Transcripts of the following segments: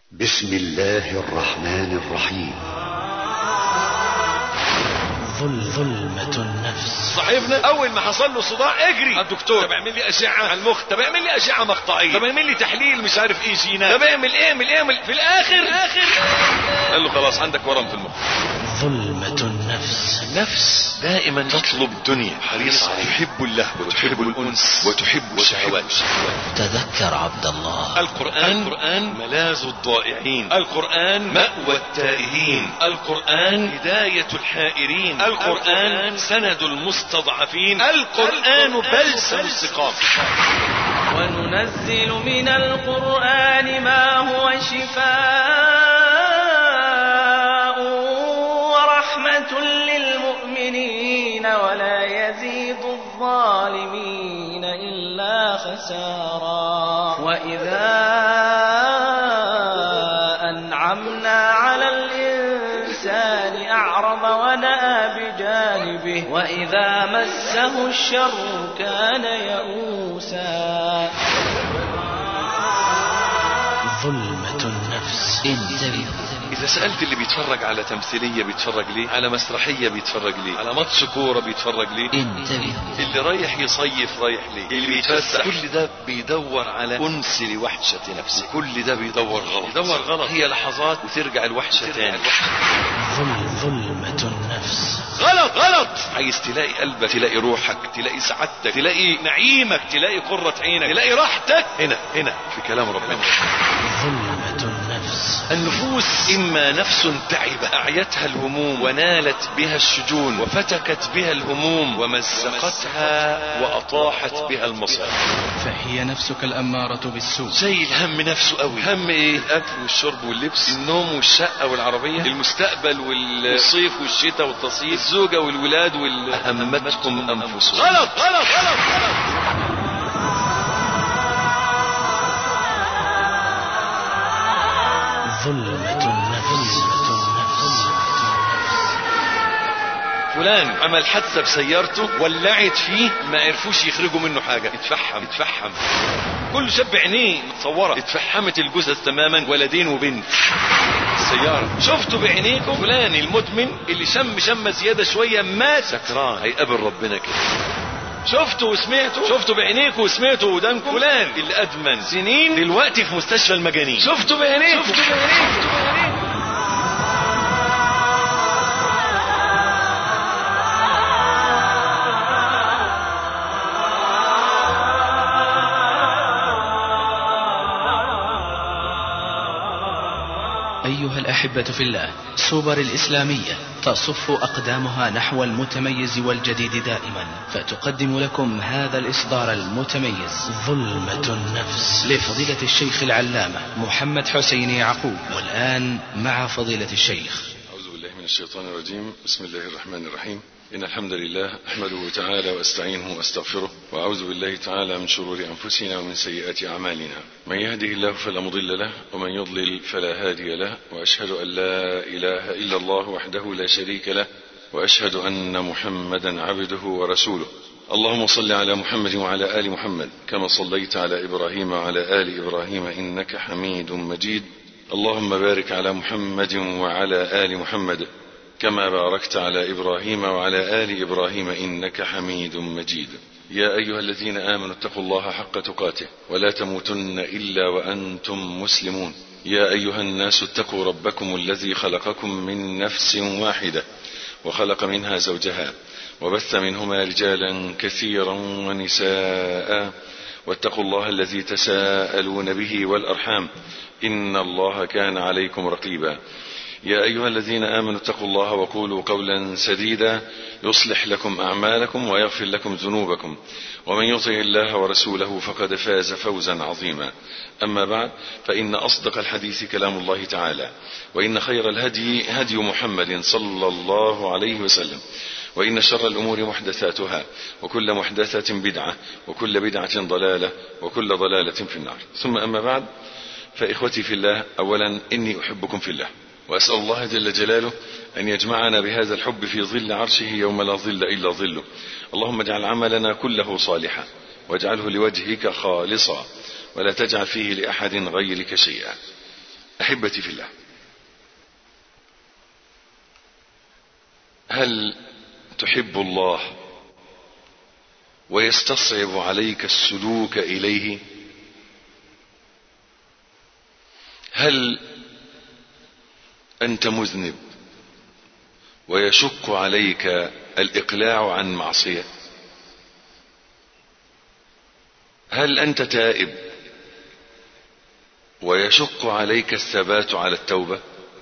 بسم الله الرحمن الرحيم ظل ظلمة النفس صاحبنا اول ما حصل له صداع اجري الدكتور طب اعمل لي اشعه على المخ طب اعمل لي اشعه مقطعيه طب اعمل لي تحليل مش عارف ايه جينا طب اعمل ايه اعمل ايه اعمل في الاخر الاخر قال له خلاص عندك ورم في المخ ظلمة النفس النفس دائما تطلب الدنيا حريصة تحب اللهو وتحب الانس وتحب الشهوات تذكر عبد الله القرآن القرآن ملاذ الضائعين القرآن مأوى التائهين القرآن هداية الحائرين القرآن سند المستضعفين القرآن بلسم السقام وننزل من القرآن ما هو شفاء ورحمة للمؤمنين ولا يزيد الظالمين إلا خسارا وإذا أنعمنا على الإنسان أعرض ونأى بجانبه وإذا مسه الشر كان يئوسا ظلمة النفس انتبه إذا سألت اللي بيتفرج على تمثيلية بيتفرج ليه على مسرحية بيتفرج ليه على ماتش كورة بيتفرج ليه انتبه اللي رايح يصيف رايح ليه اللي بيتفسح كل ده بيدور على انس لوحشه نفسه كل ده بيدور غلط بيدور غلط هي لحظات وترجع الوحشه تاني ظل ظلمة النفس غلط غلط عايز تلاقي قلبك تلاقي روحك تلاقي سعادتك تلاقي نعيمك تلاقي قرة عينك تلاقي راحتك هنا هنا في كلام ربنا ظلمة النفس النفوس إما نفس تعبة أعيتها الهموم ونالت بها الشجون وفتكت بها الهموم ومزقتها وأطاحت بها المصائب فهي نفسك الأمارة بالسوء شايل هم نفسه قوي هم ايه الاكل والشرب واللبس النوم والشقه والعربيه المستقبل والصيف والشتاء والتصيف الزوجه والولاد وال اهمتكم انفسهم غلط غلط غلط غلط ظلمة النفس ظلمة النفس فلان عمل حادثه بسيارته ولعت فيه ما عرفوش يخرجوا منه حاجه اتفحم اتفحم كل شاب عينيه متصوره اتفحمت الجثث تماما ولدين وبنت السيارة شفتوا بعينيكم فلان المدمن اللي شم شمة زيادة شوية مات سكران هيقابل ربنا كده شفتوا وسمعتوا شفتوا بعينيكم وسمعتوا ودانكم فلان اللي ادمن سنين دلوقتي في مستشفى المجانين شفتوا بعينيكم شفتوا بعينيكم أيها الأحبة في الله سوبر الإسلامية تصف أقدامها نحو المتميز والجديد دائما فتقدم لكم هذا الإصدار المتميز ظلمة النفس لفضيلة الشيخ العلامة محمد حسين يعقوب والآن مع فضيلة الشيخ أعوذ بالله من الشيطان الرجيم بسم الله الرحمن الرحيم إن الحمد لله أحمده تعالى وأستعينه وأستغفره وأعوذ بالله تعالى من شرور أنفسنا ومن سيئات أعمالنا من يهده الله فلا مضل له ومن يضلل فلا هادي له وأشهد أن لا إله إلا الله وحده لا شريك له وأشهد أن محمدا عبده ورسوله اللهم صل على محمد وعلى آل محمد كما صليت على إبراهيم وعلى آل إبراهيم إنك حميد مجيد اللهم بارك على محمد وعلى آل محمد كما باركت على ابراهيم وعلى ال ابراهيم انك حميد مجيد يا ايها الذين امنوا اتقوا الله حق تقاته ولا تموتن الا وانتم مسلمون يا ايها الناس اتقوا ربكم الذي خلقكم من نفس واحده وخلق منها زوجها وبث منهما رجالا كثيرا ونساء واتقوا الله الذي تساءلون به والارحام ان الله كان عليكم رقيبا يا أيها الذين آمنوا اتقوا الله وقولوا قولا سديدا يصلح لكم أعمالكم ويغفر لكم ذنوبكم ومن يطع الله ورسوله فقد فاز فوزا عظيما أما بعد فإن أصدق الحديث كلام الله تعالى وإن خير الهدي هدي محمد صلى الله عليه وسلم وإن شر الأمور محدثاتها وكل محدثة بدعة وكل بدعة ضلالة وكل ضلالة في النار ثم أما بعد فإخوتي في الله أولا إني أحبكم في الله وأسأل الله جل جلاله أن يجمعنا بهذا الحب في ظل عرشه يوم لا ظل إلا ظله اللهم اجعل عملنا كله صالحا واجعله لوجهك خالصا ولا تجعل فيه لأحد غيرك شيئا احبتي في الله هل تحب الله ويستصعب عليك السلوك اليه هل انت مذنب ويشق عليك الاقلاع عن معصيه هل انت تائب ويشق عليك الثبات على التوبه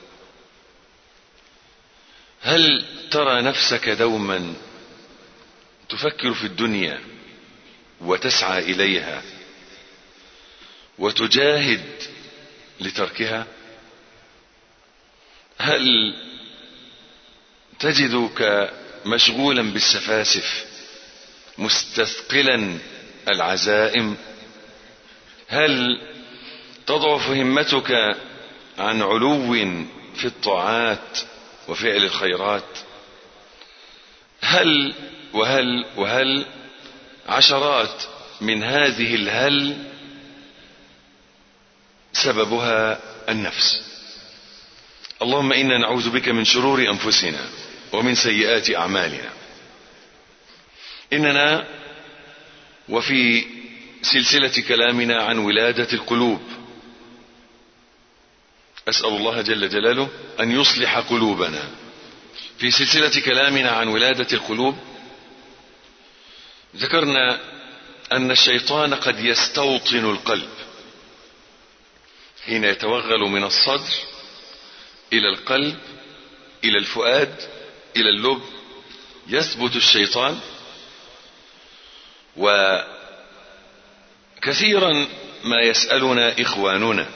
هل ترى نفسك دوما تفكر في الدنيا وتسعى اليها وتجاهد لتركها هل تجدك مشغولا بالسفاسف مستثقلا العزائم هل تضعف همتك عن علو في الطاعات وفعل الخيرات هل وهل وهل عشرات من هذه الهل سببها النفس اللهم انا نعوذ بك من شرور انفسنا ومن سيئات اعمالنا اننا وفي سلسله كلامنا عن ولاده القلوب اسال الله جل جلاله ان يصلح قلوبنا في سلسله كلامنا عن ولاده القلوب ذكرنا ان الشيطان قد يستوطن القلب حين يتوغل من الصدر الى القلب الى الفؤاد الى اللب يثبت الشيطان وكثيرا ما يسالنا اخواننا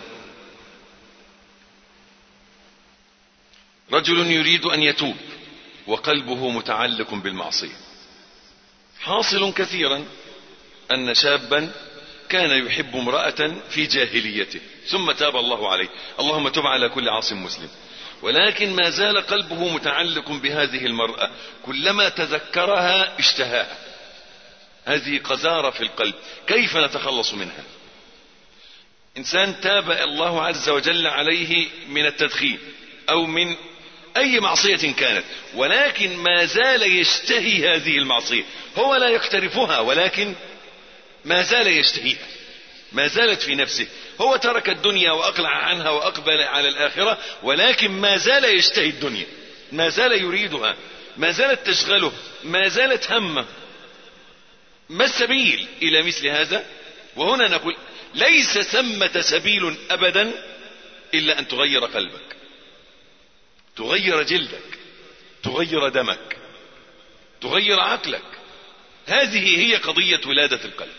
رجل يريد ان يتوب وقلبه متعلق بالمعصيه حاصل كثيرا ان شابا كان يحب امراه في جاهليته ثم تاب الله عليه اللهم تب على كل عاص مسلم ولكن ما زال قلبه متعلق بهذه المراه كلما تذكرها اشتهاها هذه قذاره في القلب كيف نتخلص منها انسان تاب الله عز وجل عليه من التدخين او من اي معصية كانت ولكن ما زال يشتهي هذه المعصية هو لا يقترفها ولكن ما زال يشتهيها ما زالت في نفسه هو ترك الدنيا واقلع عنها واقبل على الاخرة ولكن ما زال يشتهي الدنيا ما زال يريدها ما زالت تشغله ما زالت همه ما السبيل الى مثل هذا وهنا نقول ليس ثمة سبيل ابدا الا ان تغير قلبك تغير جلدك تغير دمك تغير عقلك هذه هي قضية ولادة القلب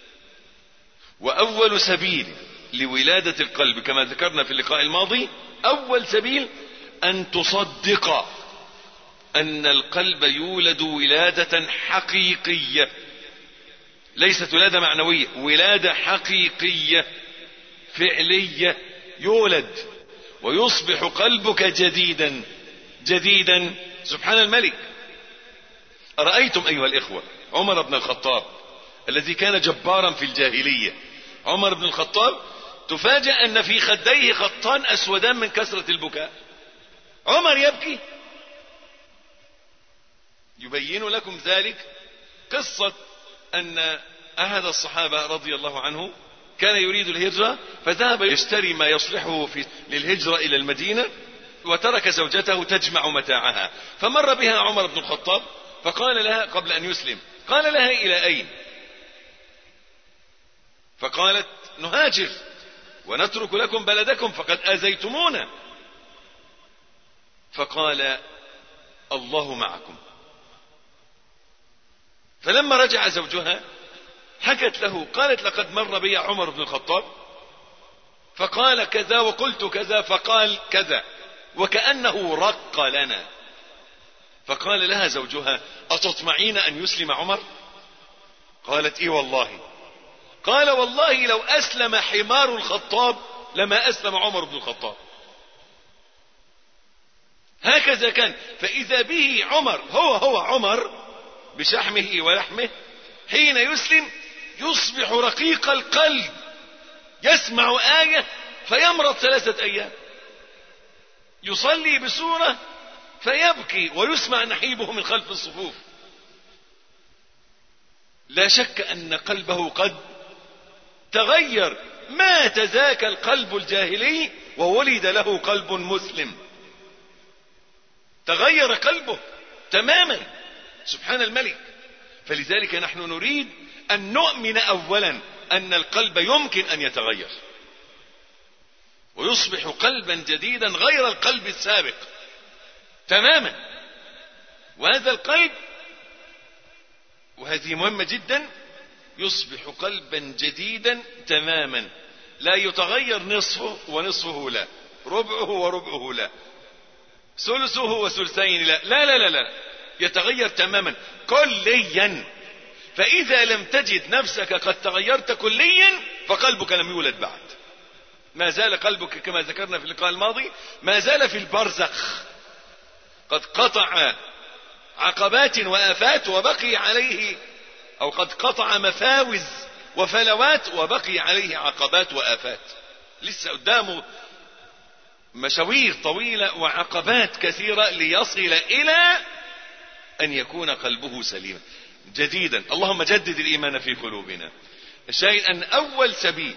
وأول سبيل لولادة القلب كما ذكرنا في اللقاء الماضي أول سبيل أن تصدق أن القلب يولد ولادة حقيقية ليست ولادة معنوية ولادة حقيقية فعلية يولد ويصبح قلبك جديدا جديدا سبحان الملك أرأيتم أيها الإخوة عمر بن الخطاب الذي كان جبارا في الجاهلية عمر بن الخطاب تفاجأ أن في خديه خطان أسودان من كثرة البكاء عمر يبكي يبين لكم ذلك قصة أن أحد الصحابة رضي الله عنه كان يريد الهجرة فذهب يشتري ما يصلحه في للهجرة إلى المدينة وترك زوجته تجمع متاعها فمر بها عمر بن الخطاب فقال لها قبل أن يسلم قال لها إلى أين فقالت نهاجر ونترك لكم بلدكم فقد آذيتمونا فقال الله معكم فلما رجع زوجها حكت له قالت لقد مر بي عمر بن الخطاب فقال كذا وقلت كذا فقال كذا وكأنه رق لنا فقال لها زوجها أتطمعين أن يسلم عمر قالت إيه والله قال والله لو أسلم حمار الخطاب لما أسلم عمر بن الخطاب هكذا كان فإذا به عمر هو هو عمر بشحمه ولحمه حين يسلم يصبح رقيق القلب يسمع آية فيمرض ثلاثة أيام يصلي بسورة فيبكي ويسمع نحيبه من خلف الصفوف لا شك أن قلبه قد تغير مات ذاك القلب الجاهلي وولد له قلب مسلم تغير قلبه تماما سبحان الملك فلذلك نحن نريد أن نؤمن أولا أن القلب يمكن أن يتغير ويصبح قلبا جديدا غير القلب السابق تماما وهذا القلب وهذه مهمة جدا يصبح قلبا جديدا تماما لا يتغير نصفه ونصفه لا ربعه وربعه لا ثلثه وثلثين لا لا لا لا, لا. يتغير تماما كليا فإذا لم تجد نفسك قد تغيرت كليا فقلبك لم يولد بعد ما زال قلبك كما ذكرنا في اللقاء الماضي ما زال في البرزخ قد قطع عقبات وآفات وبقي عليه أو قد قطع مفاوز وفلوات وبقي عليه عقبات وآفات لسه قدامه مشاوير طويلة وعقبات كثيرة ليصل إلى أن يكون قلبه سليما جديدا اللهم جدد الإيمان في قلوبنا الشاهد أن أول سبيل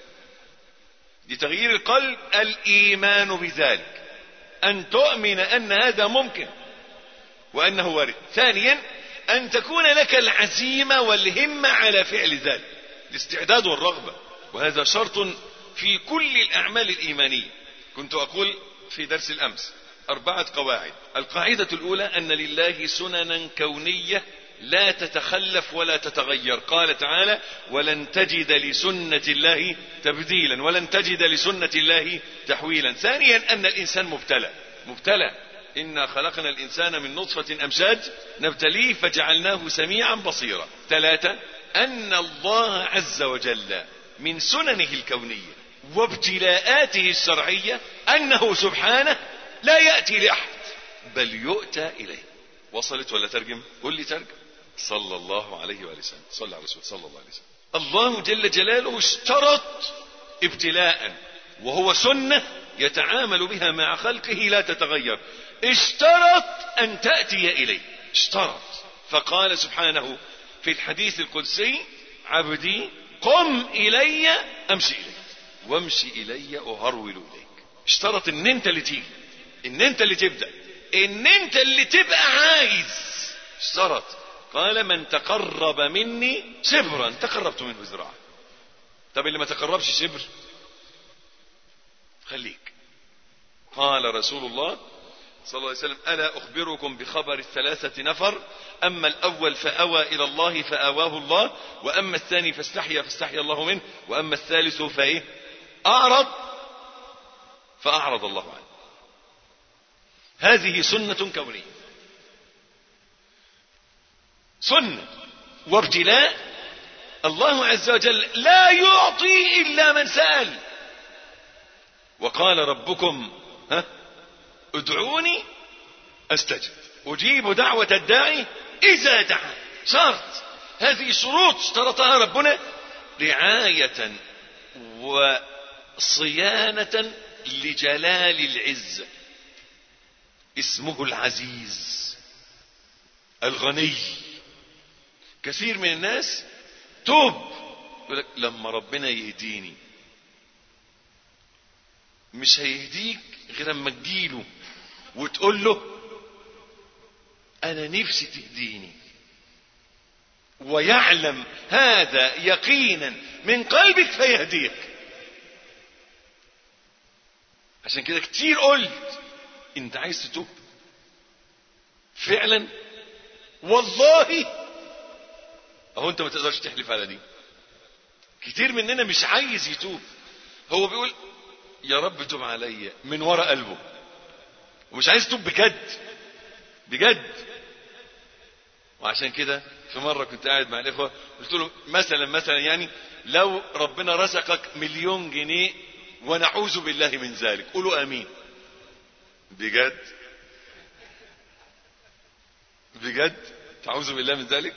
لتغيير القلب الإيمان بذلك أن تؤمن أن هذا ممكن وأنه وارد ثانيا أن تكون لك العزيمة والهمة على فعل ذلك الاستعداد والرغبة وهذا شرط في كل الأعمال الإيمانية كنت أقول في درس الأمس أربعة قواعد القاعدة الأولى أن لله سننا كونية لا تتخلف ولا تتغير قال تعالى ولن تجد لسنة الله تبديلا ولن تجد لسنة الله تحويلا ثانيا أن الإنسان مبتلى مبتلى إنا خلقنا الإنسان من نطفة أمشاج نبتليه فجعلناه سميعا بصيرا ثلاثة أن الله عز وجل من سننه الكونية وابتلاءاته الشرعية أنه سبحانه لا يأتي لأحد بل يؤتى إليه وصلت ولا ترجم قل لي ترجم صلى الله عليه وآله وسلم صلى على رسول صلى الله عليه وسلم الله جل جلاله اشترط ابتلاء وهو سنة يتعامل بها مع خلقه لا تتغير اشترط أن تأتي إليه اشترط فقال سبحانه في الحديث القدسي عبدي قم إلي أمشي إليك وامشي إلي أهرول إليك اشترط ان انت اللي تيجي ان انت اللي تبدأ ان انت اللي تبقى عايز اشترط قال من تقرب مني شبرا تقربت منه ذراعا طب اللي ما تقربش شبر خليك قال رسول الله صلى الله عليه وسلم ألا أخبركم بخبر الثلاثة نفر أما الأول فأوى إلى الله فآواه الله وأما الثاني فاستحيا فاستحيا الله منه وأما الثالث فإيه أعرض فأعرض الله عنه هذه سنة كونية سنة وابتلاء الله عز وجل لا يعطي إلا من سأل وقال ربكم ها ادعوني استجب اجيب دعوة الداعي اذا دعا شرط هذه شروط اشترطها ربنا رعاية وصيانة لجلال العزة اسمه العزيز الغني كثير من الناس توب يقول لك لما ربنا يهديني مش هيهديك غير اما تجيله وتقول له انا نفسي تهديني ويعلم هذا يقينا من قلبك فيهديك عشان كده كتير قلت انت عايز تتوب فعلا والله اهو انت ما تقدرش تحلف على دي كتير مننا مش عايز يتوب هو بيقول يا رب توب عليا من ورا قلبه ومش عايز توب بجد بجد وعشان كده في مرة كنت قاعد مع الإخوة قلت له مثلا مثلا يعني لو ربنا رزقك مليون جنيه ونعوذ بالله من ذلك قولوا امين بجد بجد تعوذ بالله من ذلك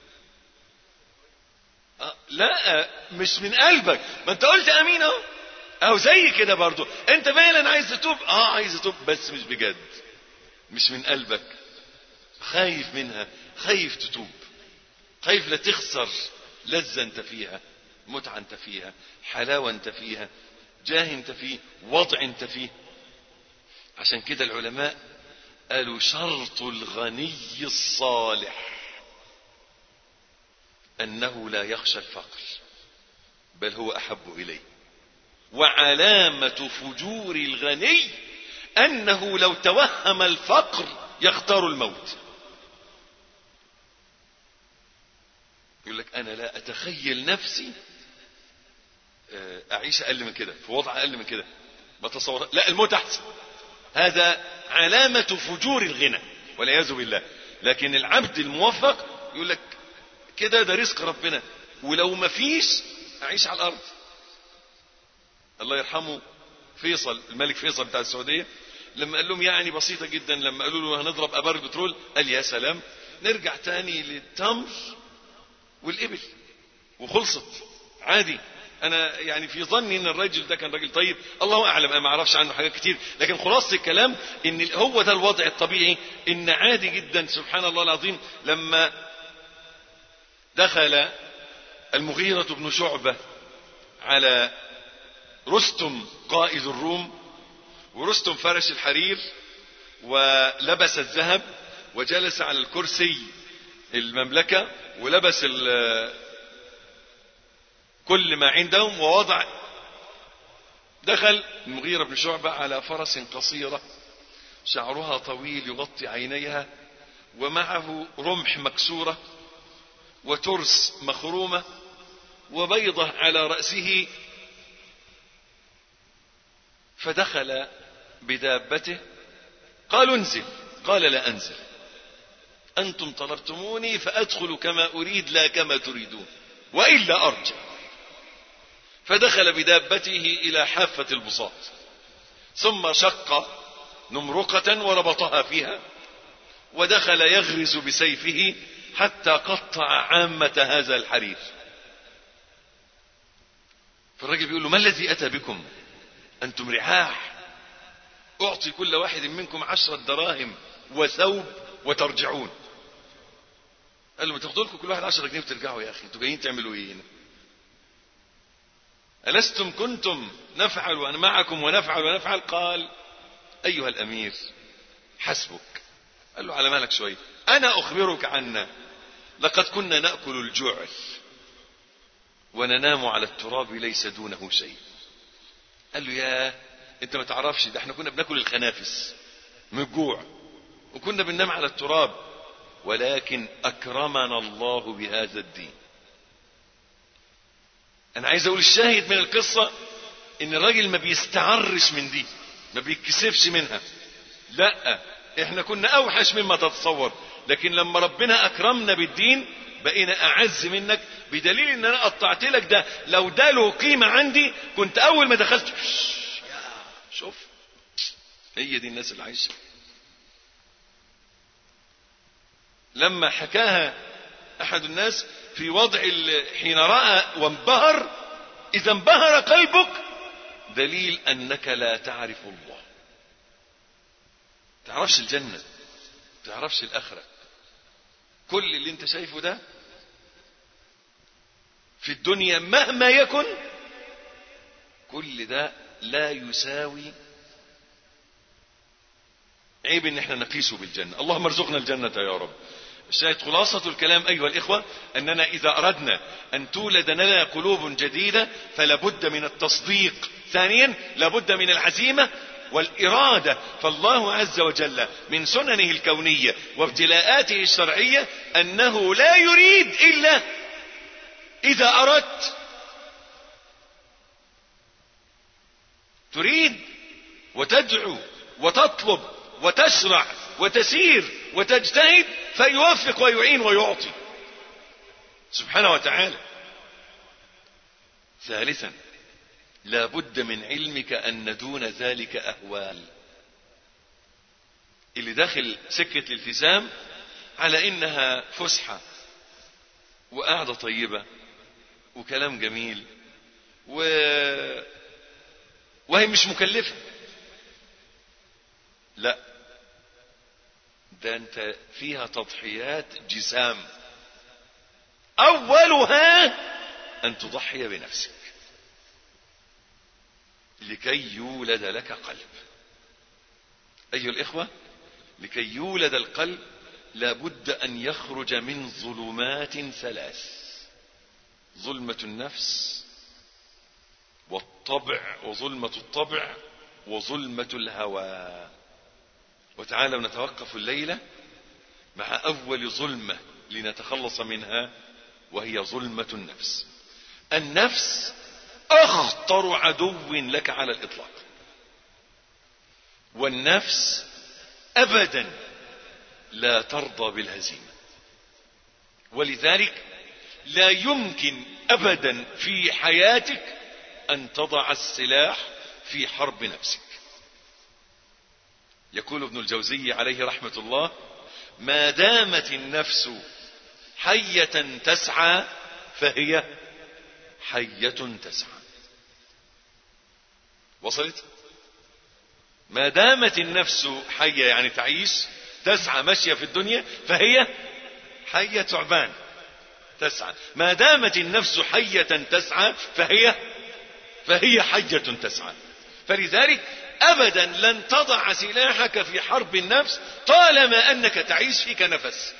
آه لا مش من قلبك ما انت قلت امين اهو اهو زي كده برضو انت فعلا عايز تتوب اه عايز تتوب بس مش بجد مش من قلبك خايف منها خايف تتوب خايف لا تخسر لذة انت فيها متعة انت فيها حلاوة انت فيها جاه انت فيه وضع انت فيه عشان كده العلماء قالوا شرط الغني الصالح انه لا يخشى الفقر بل هو احب اليه وعلامة فجور الغني انه لو توهم الفقر يختار الموت يقول لك انا لا اتخيل نفسي آه، اعيش اقل من كده في وضع اقل من كده بتصور لا الموت احسن هذا علامة فجور الغنى والعياذ بالله لكن العبد الموفق يقول لك كده ده رزق ربنا ولو ما فيش اعيش على الارض الله يرحمه فيصل الملك فيصل بتاع السعودية لما قال لهم يعني بسيطة جدا لما قالوا له هنضرب ابار بترول قال يا سلام نرجع تاني للتمر والإبل وخلصت عادي انا يعني في ظني ان الراجل ده كان راجل طيب الله اعلم انا ما اعرفش عنه حاجات كتير لكن خلاصه الكلام ان هو ده الوضع الطبيعي ان عادي جدا سبحان الله العظيم لما دخل المغيرة بن شعبة على رستم قائد الروم ورستم فرش الحرير ولبس الذهب وجلس على الكرسي المملكة ولبس ال- كل ما عندهم ووضع دخل المغيرة بن شعبة على فرس قصيرة شعرها طويل يغطي عينيها ومعه رمح مكسورة وترس مخرومة وبيضة على رأسه فدخل بدابته قالوا انزل قال لا انزل انتم طلبتموني فادخل كما اريد لا كما تريدون والا ارجع فدخل بدابته الى حافة البساط ثم شق نمرقة وربطها فيها ودخل يغرز بسيفه حتى قطع عامة هذا الحرير فالراجل بيقول له ما الذي اتى بكم انتم رعاح اعطي كل واحد منكم عشرة دراهم وثوب وترجعون قال له ما تاخدوا لكم كل واحد عشرة جنيه وترجعوا يا اخي انتوا جايين تعملوا ايه هنا ألستم كنتم نفعل وأنا معكم ونفعل ونفعل قال أيها الأمير حسبك قال له على مالك شوي أنا أخبرك عنا لقد كنا نأكل الجعل وننام على التراب ليس دونه شيء قال له يا انت ما تعرفش ده احنا كنا بناكل الخنافس من الجوع وكنا بننام على التراب ولكن اكرمنا الله بهذا الدين انا عايز اقول الشاهد من القصة ان الراجل ما بيستعرش من دي ما بيتكسفش منها لا احنا كنا اوحش مما تتصور لكن لما ربنا اكرمنا بالدين بقينا اعز منك بدليل ان انا قطعت لك ده لو ده له قيمة عندي كنت اول ما دخلت يا شوف هي دي الناس اللي عايشة لما حكاها احد الناس في وضع ال- حين رأى وانبهر اذا انبهر قلبك دليل انك لا تعرف الله تعرفش الجنة تعرفش الاخرة كل اللي انت شايفه ده في الدنيا مهما يكن كل ده لا يساوي عيب ان احنا نقيسه بالجنة اللهم ارزقنا الجنة يا رب الشاهد خلاصة الكلام أيها الإخوة أننا إذا أردنا أن تولد لنا قلوب جديدة فلابد من التصديق ثانيا لابد من العزيمة والإرادة فالله عز وجل من سننه الكونية وابتلاءاته الشرعية أنه لا يريد إلا إذا أردت تريد وتدعو وتطلب وتشرع وتسير وتجتهد فيوفق ويعين ويعطي سبحانه وتعالى ثالثا لا بد من علمك أن دون ذلك أهوال اللي داخل سكة الالتزام على إنها فسحة وقعدة طيبة وكلام جميل و وهي مش مكلفة لا ده انت فيها تضحيات جسام اولها ان تضحي بنفسك لكي يولد لك قلب ايها الاخوة لكي يولد القلب لابد ان يخرج من ظلمات ثلاث ظلمة النفس والطبع وظلمة الطبع وظلمة الهوى وتعالوا نتوقف الليلة مع أول ظلمة لنتخلص منها وهي ظلمة النفس النفس أخطر عدو لك على الإطلاق والنفس أبدا لا ترضى بالهزيمة ولذلك لا يمكن أبدا في حياتك أن تضع السلاح في حرب نفسك يقول ابن الجوزي عليه رحمة الله ما دامت النفس حية تسعى فهي حية تسعى وصلت ما دامت النفس حية يعني تعيش تسعى ماشية في الدنيا فهي حية ثعبان تسعى ما دامت النفس حية تسعى فهي فهي حية تسعى فلذلك ابدا لن تضع سلاحك في حرب النفس طالما انك تعيش فيك نفس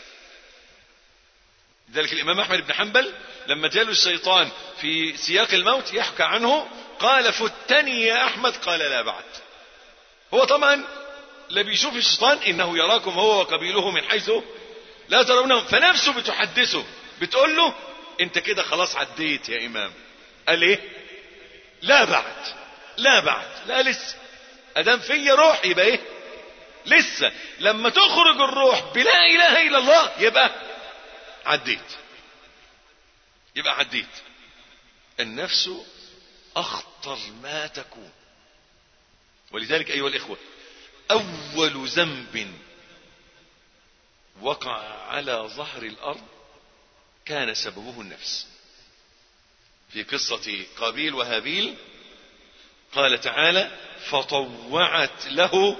لذلك الامام احمد بن حنبل لما جاله الشيطان في سياق الموت يحكى عنه قال فتني يا احمد قال لا بعد هو طبعا لا بيشوف الشيطان انه يراكم هو وقبيله من حيث لا ترونهم فنفسه بتحدثه بتقول له انت كده خلاص عديت يا امام قال ايه لا بعد لا بعد لا لسه ادام فيا روح يبقى ايه لسه لما تخرج الروح بلا اله الا الله يبقى عديت يبقى عديت النفس اخطر ما تكون ولذلك ايها الاخوه اول ذنب وقع على ظهر الارض كان سببه النفس في قصه قابيل وهابيل قال تعالى فطوعت له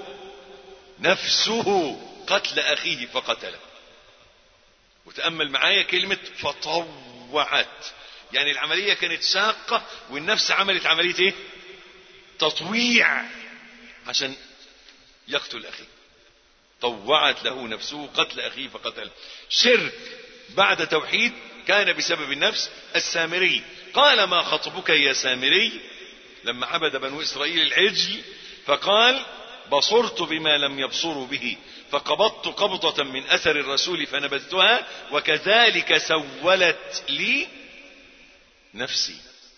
نفسه قتل اخيه فقتله وتامل معايا كلمه فطوعت يعني العمليه كانت شاقه والنفس عملت عمليه ايه تطويع عشان يقتل اخيه طوعت له نفسه قتل اخيه فقتله شرك بعد توحيد كان بسبب النفس السامري قال ما خطبك يا سامري لما عبد بنو اسرائيل العجل فقال بصرت بما لم يبصروا به فقبضت قبضة من اثر الرسول فنبذتها وكذلك سولت لي نفسي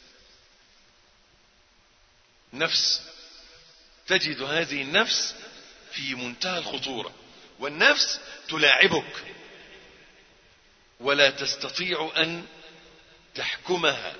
نفس تجد هذه النفس في منتهى الخطورة والنفس تلاعبك ولا تستطيع ان تحكمها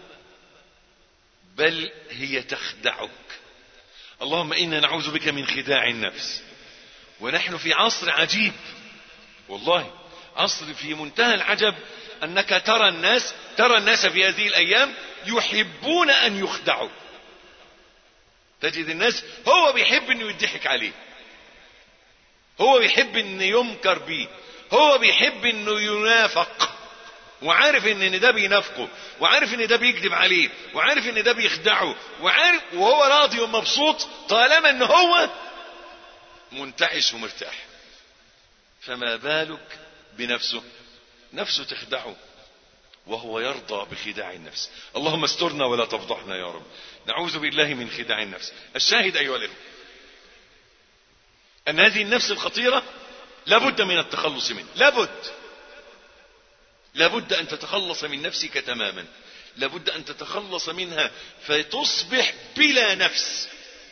بل هي تخدعك اللهم انا نعوذ بك من خداع النفس ونحن في عصر عجيب والله عصر في منتهى العجب انك ترى الناس ترى الناس في هذه الايام يحبون ان يخدعوا تجد الناس هو بيحب انه يضحك عليه هو بيحب ان يمكر بيه هو بيحب انه ينافق وعارف ان ده بينافقه وعارف ان ده بيكذب عليه وعارف ان ده بيخدعه وعارف وهو راضي ومبسوط طالما ان هو منتعش ومرتاح فما بالك بنفسه نفسه تخدعه وهو يرضى بخداع النفس اللهم استرنا ولا تفضحنا يا رب نعوذ بالله من خداع النفس الشاهد ايها الاخوه ان هذه النفس الخطيره لابد من التخلص منها لابد لابد ان تتخلص من نفسك تماما لابد ان تتخلص منها فتصبح بلا نفس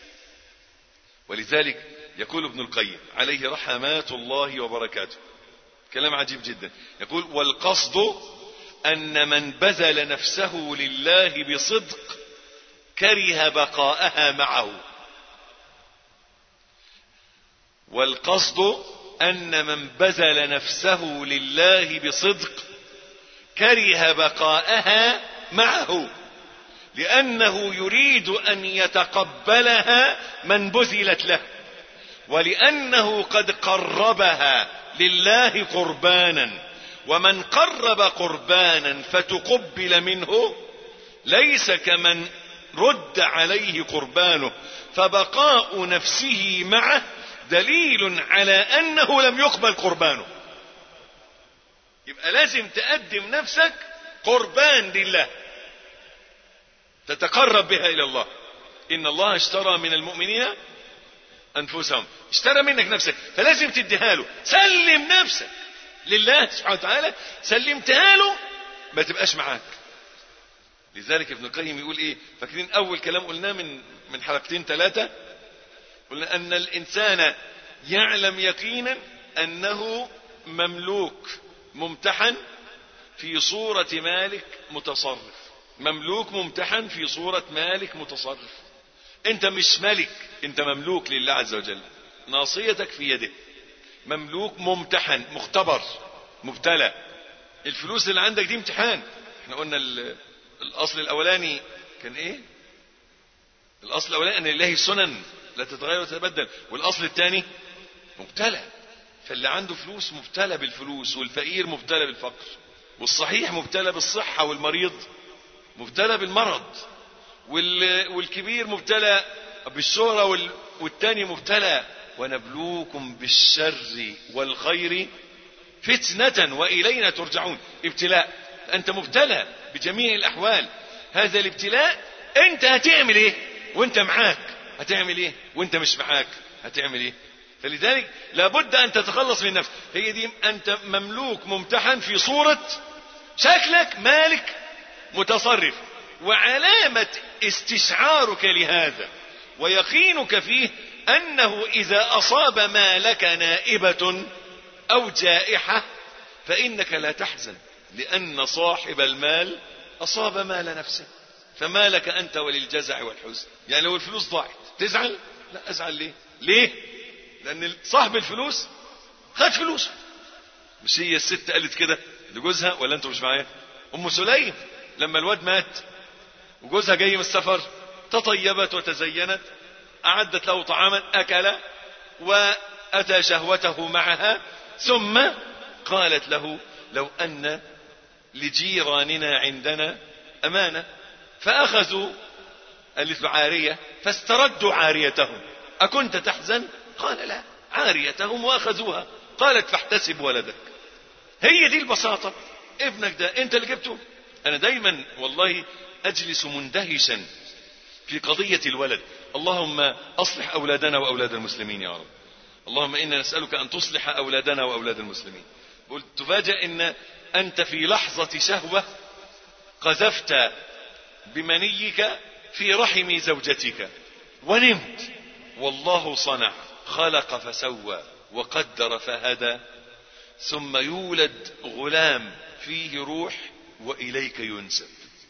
ولذلك يقول ابن القيم عليه رحمات الله وبركاته كلام عجيب جدا يقول والقصد ان من بذل نفسه لله بصدق كره بقاءها معه والقصد ان من بذل نفسه لله بصدق كره بقاءها معه لأنه يريد أن يتقبلها من بذلت له ولأنه قد قربها لله قربانا ومن قرب قربانا فتقبل منه ليس كمن رد عليه قربانه فبقاء نفسه معه دليل على أنه لم يقبل قربانه يبقى لازم تقدم نفسك قربان لله تتقرب بها إلى الله إن الله اشترى من المؤمنين أنفسهم اشترى منك نفسك فلازم تديها له سلم نفسك لله سبحانه وتعالى سلمتها له ما تبقاش معاك لذلك ابن القيم يقول ايه فاكرين اول كلام قلناه من من حلقتين ثلاثه قلنا ان الانسان يعلم يقينا انه مملوك ممتحن في صورة مالك متصرف مملوك ممتحن في صورة مالك متصرف انت مش ملك انت مملوك لله عز وجل ناصيتك في يده مملوك ممتحن مختبر مبتلى الفلوس اللي عندك دي امتحان احنا قلنا ال- الاصل الاولاني كان ايه الاصل الاولاني ان لله سنن لا تتغير وتتبدل والاصل الثاني مبتلى فاللي عنده فلوس مبتلى بالفلوس والفقير مبتلى بالفقر والصحيح مبتلى بالصحة والمريض مبتلى بالمرض وال... والكبير مبتلى بالشهرة وال... والتاني مبتلى ونبلوكم بالشر والخير فتنة وإلينا ترجعون ابتلاء أنت مبتلى بجميع الأحوال هذا الابتلاء أنت هتعمل إيه وأنت معاك هتعمل إيه وأنت مش معاك هتعمل إيه فلذلك لابد أن تتخلص من نفسك هي دي أنت مملوك ممتحن في صورة شكلك مالك متصرف وعلامة استشعارك لهذا ويقينك فيه أنه إذا أصاب مالك نائبة أو جائحة فإنك لا تحزن لأن صاحب المال أصاب مال نفسه فما لك أنت وللجزع والحزن يعني لو الفلوس ضاعت تزعل لا أزعل ليه ليه لأن صاحب الفلوس خد فلوسه مش هي الست قالت كده لجوزها ولا انتوا مش معايا ام سليم لما الواد مات وجوزها جاي من السفر تطيبت وتزينت اعدت له طعاما اكل واتى شهوته معها ثم قالت له لو ان لجيراننا عندنا امانه فاخذوا قالت له عاريه فاستردوا عاريتهم اكنت تحزن قال لا عاريتهم واخذوها قالت فاحتسب ولدك هي دي البساطة ابنك ده انت اللي جبته انا دايما والله اجلس مندهشا في قضية الولد اللهم اصلح اولادنا واولاد المسلمين يا رب اللهم انا نسألك ان تصلح اولادنا واولاد المسلمين قلت تفاجأ ان انت في لحظة شهوة قذفت بمنيك في رحم زوجتك ونمت والله صنع خلق فسوى وقدر فهدى ثم يولد غلام فيه روح واليك ينسب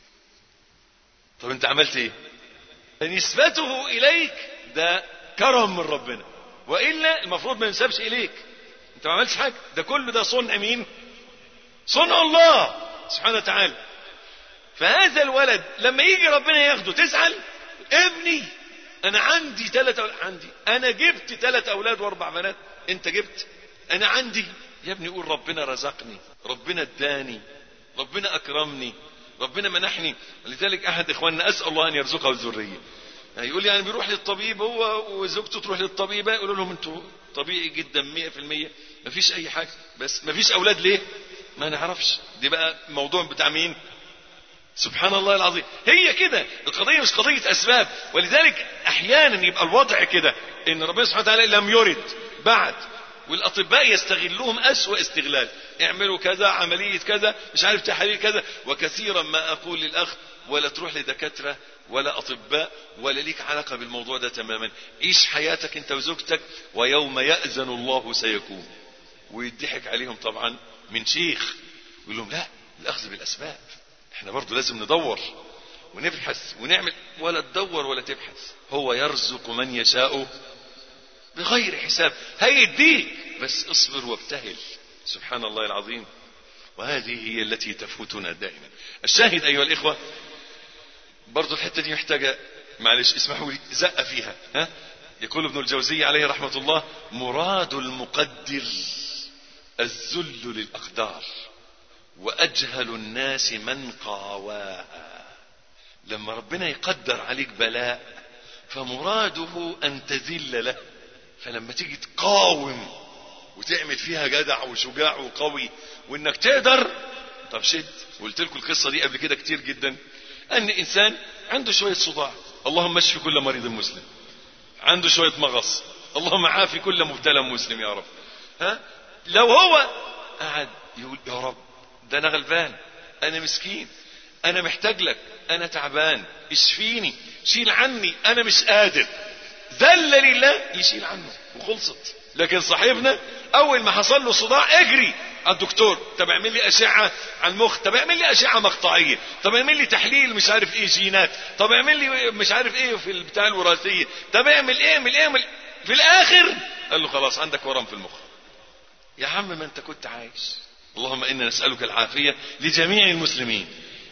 طب انت عملت ايه فنسبته اليك ده كرم من ربنا والا المفروض ما ينسبش اليك انت ما عملتش حاجه ده كل ده صنع مين صنع الله سبحانه وتعالى فهذا الولد لما يجي ربنا ياخده تزعل ابني انا عندي ثلاث أولاد عندي انا جبت ثلاث اولاد واربع بنات انت جبت انا عندي يا ابني قول ربنا رزقني ربنا اداني ربنا اكرمني ربنا منحني لذلك احد اخواننا اسال الله ان يرزقه الذريه يعني يقول يعني بيروح للطبيب هو وزوجته تروح للطبيبه يقولوا لهم انتوا طبيعي جدا 100% مفيش اي حاجه بس مفيش اولاد ليه ما نعرفش دي بقى موضوع بتاع مين سبحان الله العظيم هي كده القضية مش قضية أسباب ولذلك أحيانا يبقى الوضع كده إن ربنا سبحانه وتعالى لم يرد بعد والأطباء يستغلوهم أسوأ استغلال اعملوا كذا عملية كذا مش عارف تحاليل كذا وكثيرا ما أقول للأخ ولا تروح لدكاترة ولا أطباء ولا ليك علاقة بالموضوع ده تماما عيش حياتك أنت وزوجتك ويوم يأذن الله سيكون ويضحك عليهم طبعا من شيخ يقول لهم لا الأخذ بالأسباب احنا برضو لازم ندور ونبحث ونعمل ولا تدور ولا تبحث هو يرزق من يشاء بغير حساب هيديك بس اصبر وابتهل سبحان الله العظيم وهذه هي التي تفوتنا دائما الشاهد ايها الاخوه برضو الحتة دي محتاجة معلش اسمحوا لي زقة فيها ها يقول ابن الجوزي عليه رحمة الله مراد المقدر الذل للأقدار وأجهل الناس من قاواها لما ربنا يقدر عليك بلاء فمراده أن تذل له فلما تيجي تقاوم وتعمل فيها جدع وشجاع وقوي وانك تقدر طب شد قلت لكم القصة دي قبل كده كتير جدا ان انسان عنده شوية صداع اللهم اشفي كل مريض مسلم عنده شوية مغص اللهم عافي كل مبتلى مسلم يا رب ها لو هو قعد يقول يا رب ده انا غلبان انا مسكين انا محتاج لك انا تعبان اشفيني شيل عني انا مش قادر ذل لله يشيل عنه وخلصت لكن صاحبنا اول ما حصل له صداع اجري على الدكتور طب اعمل لي اشعه على المخ طب اعمل لي اشعه مقطعيه طب اعمل لي تحليل مش عارف ايه جينات طب اعمل لي مش عارف ايه في البتاع الوراثيه طب اعمل ايه اعمل ايه اعمل في الاخر قال له خلاص عندك ورم في المخ يا عم ما انت كنت عايش اللهم انا نسالك العافيه لجميع المسلمين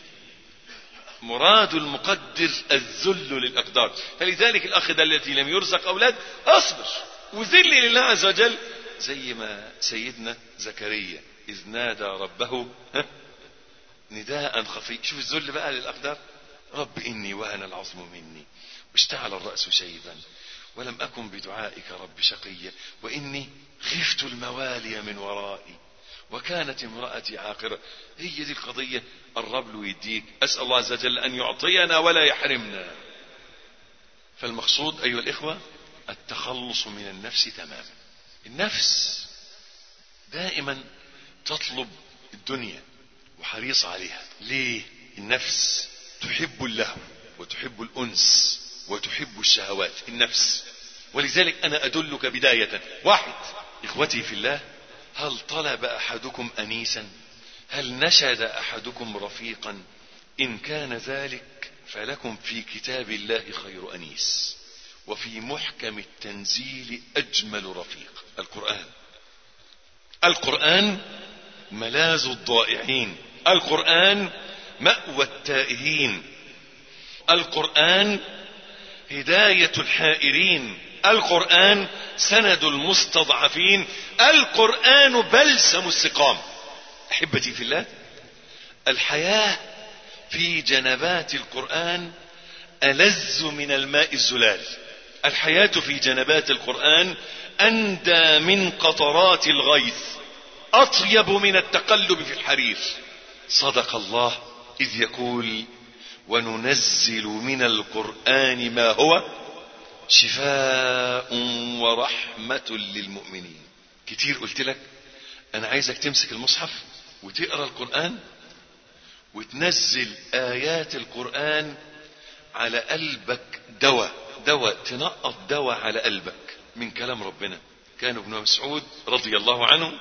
مراد المقدر الذل للاقدار فلذلك الاخ ده الذي لم يرزق اولاد اصبر وذل لله عز وجل زي ما سيدنا زكريا اذ نادى ربه ها نداء خفي شوف الذل بقى للاقدار رب اني وهن العظم مني واشتعل الراس شيبا ولم اكن بدعائك رب شقيا واني خفت الموالي من ورائي وكانت امرأتي عاقرة هي دي القضية قرب له يديك أسأل الله عز وجل أن يعطينا ولا يحرمنا فالمقصود أيها الإخوة التخلص من النفس تماما النفس دائما تطلب الدنيا وحريصة عليها ليه النفس تحب اللهو وتحب الأنس وتحب الشهوات النفس ولذلك أنا أدلك بداية واحد إخوتي في الله هل طلب احدكم انيسا هل نشد احدكم رفيقا ان كان ذلك فلكم في كتاب الله خير انيس وفي محكم التنزيل اجمل رفيق القران القران ملاذ الضائعين القران ماوى التائهين القران هدايه الحائرين القرآن سند المستضعفين القرآن بلسم السقام أحبتي في الله الحياة في جنبات القرآن ألذ من الماء الزلال الحياة في جنبات القرآن أندى من قطرات الغيث أطيب من التقلب في الحرير صدق الله إذ يقول وننزل من القرآن ما هو شفاء ورحمة للمؤمنين كتير قلت لك انا عايزك تمسك المصحف وتقرا القرآن وتنزل ايات القرآن على قلبك دواء دواء تنقط دواء على قلبك من كلام ربنا كان ابن مسعود رضي الله عنه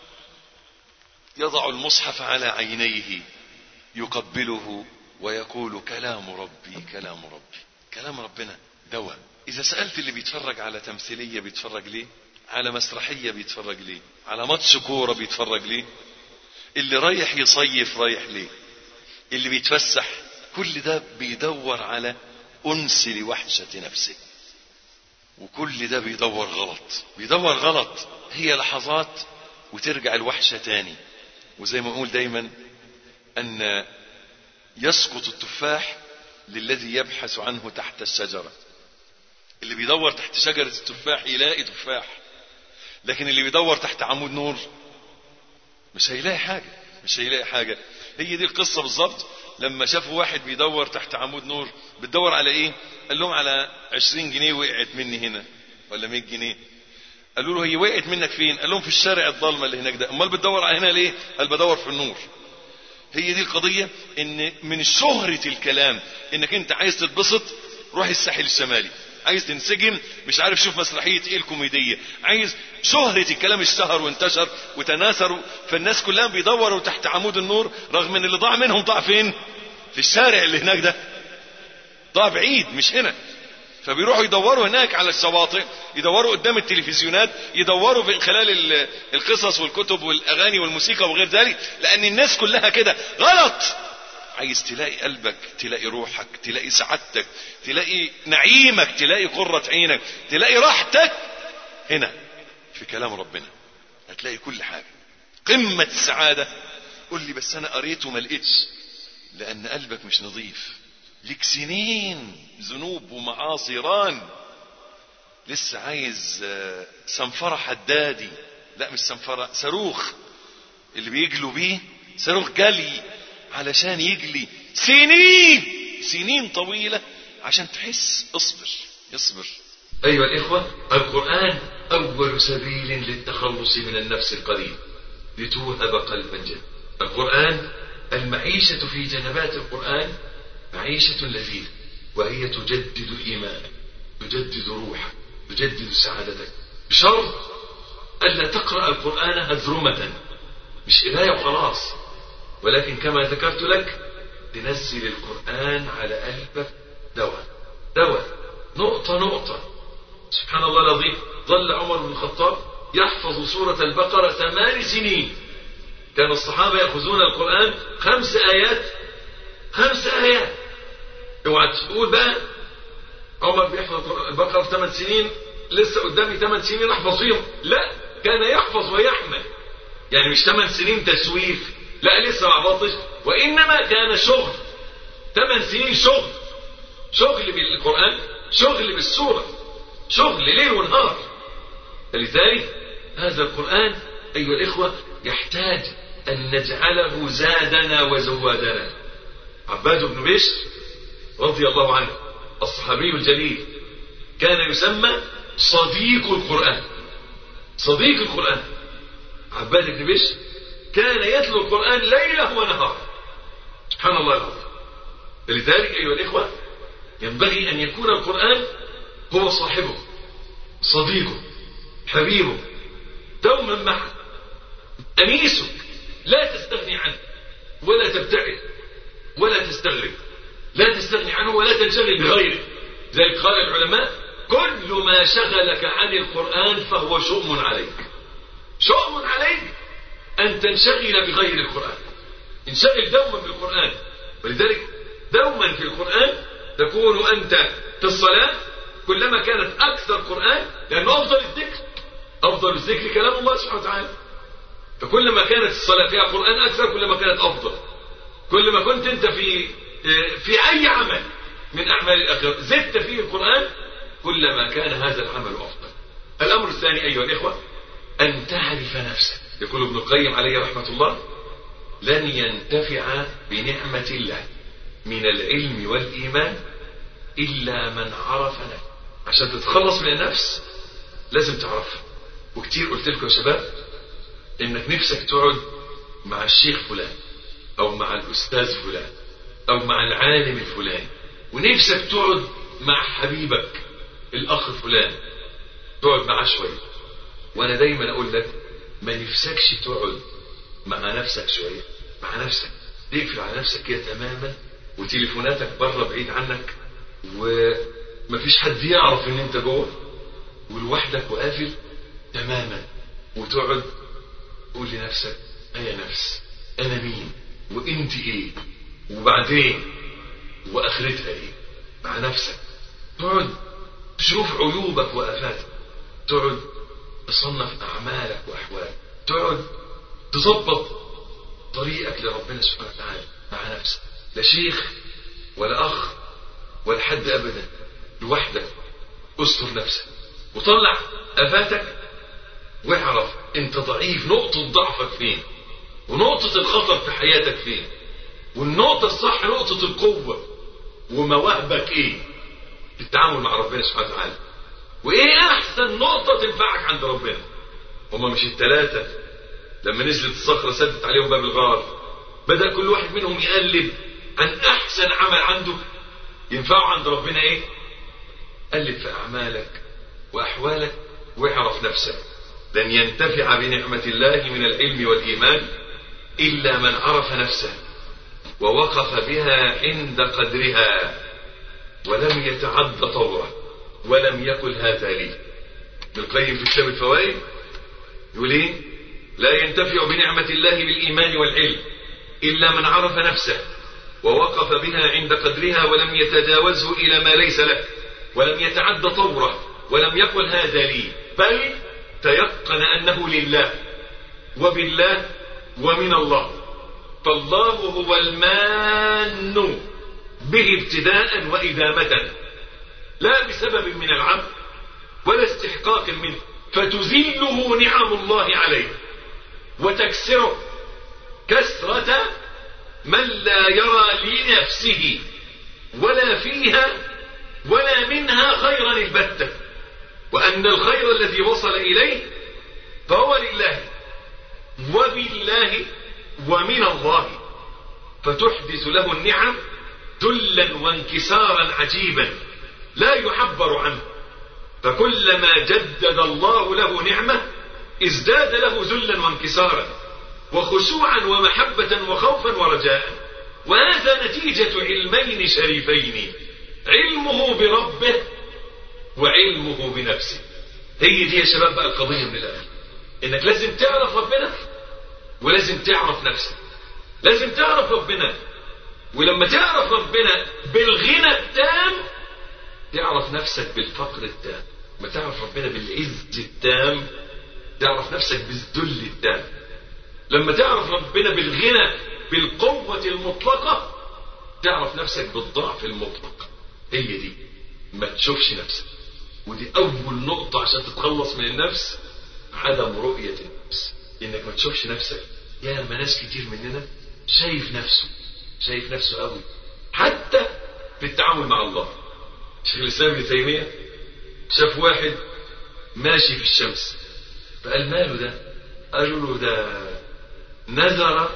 يضع المصحف على عينيه يقبله ويقول كلام ربي كلام ربي كلام ربنا دواء اذا سألت اللي بيتفرج على تمثيلية بيتفرج ليه على مسرحية بيتفرج ليه على ماتش كورة بيتفرج ليه اللي رايح يصيف رايح ليه اللي بيتفسح كل ده بيدور على انس لوحشة نفسه وكل ده بيدور غلط بيدور غلط هي لحظات وترجع الوحشة تاني وزي ما اقول دايما ان يسقط التفاح للذي يبحث عنه تحت الشجرة اللي بيدور تحت شجرة التفاح يلاقي تفاح لكن اللي بيدور تحت عمود نور مش هيلاقي حاجة مش هيلاقي حاجة هي دي القصة بالظبط لما شافوا واحد بيدور تحت عمود نور بتدور على ايه قال لهم على 20 جنيه وقعت مني هنا ولا 100 جنيه قالوا له هي وقعت منك فين قال لهم في الشارع الضلمه اللي هناك ده امال بتدور على هنا ليه قال بدور في النور هي دي القضيه ان من شهره الكلام انك انت عايز تتبسط روح الساحل الشمالي عايز تنسجم مش عارف شوف مسرحيه ايه الكوميديه عايز شهره الكلام اشتهر وانتشر وتناثر فالناس كلها بيدوروا تحت عمود النور رغم ان اللي ضاع منهم ضاع فين في الشارع اللي هناك ده ضاع بعيد مش هنا فبيروحوا يدوروا هناك على الشواطئ يدوروا قدام التلفزيونات يدوروا في خلال القصص والكتب والاغاني والموسيقى وغير ذلك لان الناس كلها كده غلط عايز تلاقي قلبك تلاقي روحك تلاقي سعادتك تلاقي نعيمك تلاقي قرة عينك تلاقي راحتك هنا في كلام ربنا هتلاقي كل حاجة قمة السعادة قول لي بس انا قريت وما لقيتش لان قلبك مش نظيف ليك سنين ذنوب ومعاصي ران لسه عايز آه، صنفرة حدادي لا مش صنفرة صاروخ اللي بيجلوا بيه صاروخ جلي علشان يجلي سنين سنين طويلة عشان تحس اصبر اصبر أيها الإخوة القرآن أول سبيل للتخلص من النفس القليل لتوهب قلبا جد القرآن المعيشة في جنبات القرآن معيشة لذيذة وهي تجدد إيمانك تجدد روحك تجدد سعادتك بشرط ألا تقرأ القرآن هذرمة مش قراية وخلاص ولكن كما ذكرت لك تنزل القرآن على قلبك دواء دواء نقطة نقطة سبحان الله العظيم ظل عمر بن الخطاب يحفظ سورة البقرة ثمان سنين كان الصحابة يأخذون القرآن خمس آيات خمس آيات اوعى تقول بقى عمر بيحفظ البقرة في ثمان سنين لسه قدامي ثمان سنين احفظ فيهم لا كان يحفظ ويحمل يعني مش ثمان سنين تسويف لا لسه ما عبطش وانما كان شغل ثمان سنين شغل شغل بالقرآن شغل بالسورة شغل ليل ونهار فلذلك هذا القرآن أيها الإخوة يحتاج أن نجعله زادنا وزوادنا عباد بن بشر رضي الله عنه الصحابي الجليل كان يسمى صديق القرآن صديق القرآن عباد بن بشر كان يتلو القرآن ليله ونهاره سبحان الله العظيم فلذلك أيها الإخوة ينبغي أن يكون القرآن هو صاحبه صديقه حبيبه دوما معه أنيسك لا تستغني عنه ولا تبتعد ولا تستغرب لا تستغني عنه ولا تنشغل بغيره ذلك قال العلماء كل ما شغلك عن القرآن فهو شؤم عليك شؤم عليك أن تنشغل بغير القرآن انشغل دوما بالقرآن ولذلك دوما في القرآن تكون أنت في الصلاة كلما كانت أكثر قرآن لأنه أفضل الذكر أفضل الذكر كلام الله سبحانه وتعالى فكلما كانت الصلاة فيها قرآن أكثر كلما كانت أفضل كلما كنت أنت في في أي عمل من أعمال الآخرة زدت فيه القرآن كلما كان هذا العمل أفضل الأمر الثاني أيها الإخوة أن تعرف نفسك يقول ابن القيم عليه رحمة الله لن ينتفع بنعمة الله من العلم والإيمان إلا من عرف نفسه عشان تتخلص من النفس لازم تعرفها وكتير قلت لكم يا شباب انك نفسك تقعد مع الشيخ فلان او مع الاستاذ فلان او مع العالم الفلاني ونفسك تقعد مع حبيبك الاخ فلان تقعد معاه شويه وانا دايما اقول لك ما نفسكش تقعد مع نفسك شويه مع نفسك تقفل على نفسك كده تماما وتليفوناتك بره بعيد عنك ومفيش حد يعرف ان انت جوه ولوحدك وقافل تماما وتقعد قول لنفسك انا نفس انا مين وانت ايه وبعدين واخرتها ايه مع نفسك تقعد تشوف عيوبك وافاتك تقعد تصنف اعمالك واحوالك تقعد تظبط طريقك لربنا سبحانه وتعالى مع نفسك لا شيخ ولا اخ ولا حد ابدا لوحدك استر نفسك وطلع افاتك واعرف انت ضعيف نقطة ضعفك فين ونقطة الخطر في حياتك فين والنقطة الصح نقطة القوة ومواهبك ايه في التعامل مع ربنا سبحانه وتعالى وايه احسن نقطة تنفعك عند ربنا هما مش التلاتة لما نزلت الصخرة سدت عليهم باب الغار بدأ كل واحد منهم يقلب عن احسن عمل عنده ينفعه عند ربنا ايه قلب في اعمالك واحوالك واعرف نفسك لن ينتفع بنعمة الله من العلم والإيمان إلا من عرف نفسه ووقف بها عند قدرها ولم يتعد طوره ولم يقل هذا لي ابن القيم في كتاب الفوائد يقول ايه لا ينتفع بنعمة الله بالإيمان والعلم إلا من عرف نفسه ووقف بها عند قدرها ولم يتجاوزه إلى ما ليس له ولم يتعد طوره ولم يقل هذا لي بل تيقن أنه لله وبالله ومن الله فالله هو المان به ابتداء وإدامة لا بسبب من العبد ولا استحقاق منه فتزيله نعم الله عليه وتكسره كسرة من لا يرى لنفسه ولا فيها ولا منها خيرا البتة وأن الخير الذي وصل إليه فهو لله وبالله ومن الله فتحدث له النعم ذلا وانكسارا عجيبا لا يعبر عنه فكلما جدد الله له نعمة ازداد له ذلا وانكسارا وخشوعا ومحبة وخوفا ورجاء وهذا نتيجة علمين شريفين علمه بربه وعلمه بنفسه هي دي يا شباب بقى القضية من الآخر انك لازم تعرف ربنا ولازم تعرف نفسك لازم تعرف ربنا ولما تعرف ربنا بالغنى التام تعرف نفسك بالفقر التام لما تعرف ربنا بالعز التام تعرف نفسك بالذل التام لما تعرف ربنا بالغنى بالقوة المطلقة تعرف نفسك بالضعف المطلق هي دي ما تشوفش نفسك ودي أول نقطة عشان تتخلص من النفس عدم رؤية النفس إنك ما تشوفش نفسك يا ما ناس كتير مننا شايف نفسه شايف نفسه قوي حتى في التعامل مع الله شيخ الإسلام ابن تيمية شاف واحد ماشي في الشمس فقال ماله ده قالوا له ده نذر